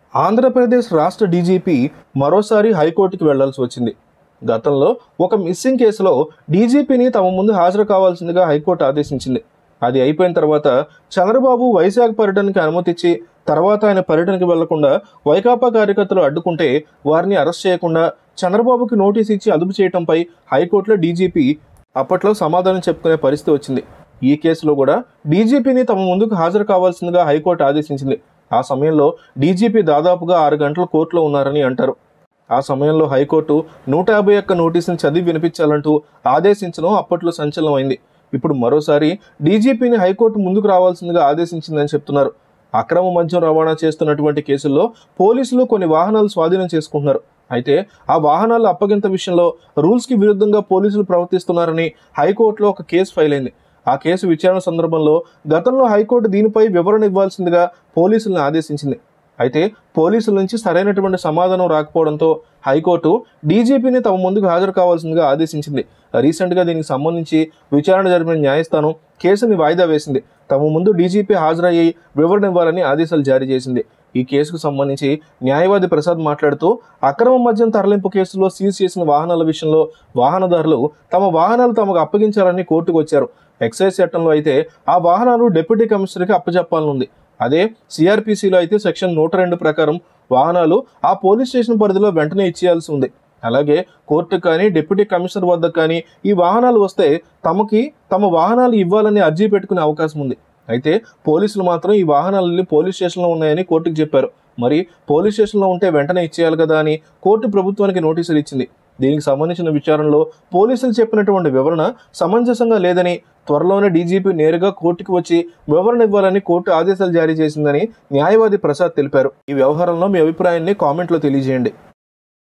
ఆంధ్రప్రదేశ్ రాష్ట్ర డీజీపీ మరోసారి హైకోర్టుకి వెళ్లాల్సి వచ్చింది గతంలో ఒక మిస్సింగ్ కేసులో డీజీపీని తమ ముందు హాజరు కావాల్సిందిగా హైకోర్టు ఆదేశించింది అది అయిపోయిన తర్వాత చంద్రబాబు వైజాగ్ పర్యటనకి అనుమతిచ్చి తర్వాత ఆయన పర్యటనకి వెళ్లకుండా వైకాపా కార్యకర్తలు అడ్డుకుంటే వారిని అరెస్ట్ చేయకుండా చంద్రబాబుకి నోటీస్ ఇచ్చి అదుపు చేయడంపై హైకోర్టులో డీజీపీ అప్పట్లో సమాధానం చెప్పుకునే పరిస్థితి వచ్చింది ఈ కేసులో కూడా డీజీపీని తమ ముందుకు హాజరు కావాల్సిందిగా హైకోర్టు ఆదేశించింది ఆ సమయంలో డీజీపీ దాదాపుగా ఆరు గంటలు కోర్టులో ఉన్నారని అంటారు ఆ సమయంలో హైకోర్టు నూట యాభై ఒక్క నోటీసుని చదివి వినిపించాలంటూ ఆదేశించడం అప్పట్లో సంచలనమైంది ఇప్పుడు మరోసారి డీజీపీని హైకోర్టు ముందుకు రావాల్సిందిగా ఆదేశించిందని చెప్తున్నారు అక్రమ మద్యం రవాణా చేస్తున్నటువంటి కేసుల్లో పోలీసులు కొన్ని వాహనాలు స్వాధీనం చేసుకుంటున్నారు అయితే ఆ వాహనాల అప్పగింత విషయంలో రూల్స్కి విరుద్ధంగా పోలీసులు ప్రవర్తిస్తున్నారని హైకోర్టులో ఒక కేసు ఫైల్ అయింది ఆ కేసు విచారణ సందర్భంలో గతంలో హైకోర్టు దీనిపై వివరణ ఇవ్వాల్సిందిగా పోలీసులను ఆదేశించింది అయితే పోలీసుల నుంచి సరైనటువంటి సమాధానం రాకపోవడంతో హైకోర్టు డీజీపీని తమ ముందుకు హాజరు కావాల్సిందిగా ఆదేశించింది రీసెంట్గా దీనికి సంబంధించి విచారణ జరిపిన న్యాయస్థానం కేసుని వాయిదా వేసింది తమ ముందు డీజీపీ హాజరయ్యి వివరణ ఇవ్వాలని ఆదేశాలు జారీ చేసింది ఈ కేసుకు సంబంధించి న్యాయవాది ప్రసాద్ మాట్లాడుతూ అక్రమ మద్యం తరలింపు కేసులో సీజ్ చేసిన వాహనాల విషయంలో వాహనదారులు తమ వాహనాలు తమకు అప్పగించాలని కోర్టుకు వచ్చారు ఎక్సైజ్ చట్టంలో అయితే ఆ వాహనాలు డిప్యూటీ కమిషనర్కి అప్పచెప్పాలనుంది అదే సిఆర్పిసిలో అయితే సెక్షన్ నూట రెండు ప్రకారం వాహనాలు ఆ పోలీస్ స్టేషన్ పరిధిలో వెంటనే ఇచ్చేయాల్సి ఉంది అలాగే కోర్టు కానీ డిప్యూటీ కమిషనర్ వద్ద కానీ ఈ వాహనాలు వస్తే తమకి తమ వాహనాలు ఇవ్వాలని అర్జీ పెట్టుకునే అవకాశం ఉంది అయితే పోలీసులు మాత్రం ఈ వాహనాలని పోలీస్ స్టేషన్లో ఉన్నాయని కోర్టుకు చెప్పారు మరి పోలీస్ స్టేషన్లో ఉంటే వెంటనే ఇచ్చేయాలి కదా అని కోర్టు ప్రభుత్వానికి నోటీసులు ఇచ్చింది దీనికి సంబంధించిన విచారణలో పోలీసులు చెప్పినటువంటి వివరణ సమంజసంగా లేదని త్వరలోనే డీజీపీ నేరుగా కోర్టుకు వచ్చి వివరణ ఇవ్వాలని కోర్టు ఆదేశాలు జారీ చేసిందని న్యాయవాది ప్రసాద్ తెలిపారు ఈ వ్యవహారంలో మీ అభిప్రాయాన్ని కామెంట్లో తెలియజేయండి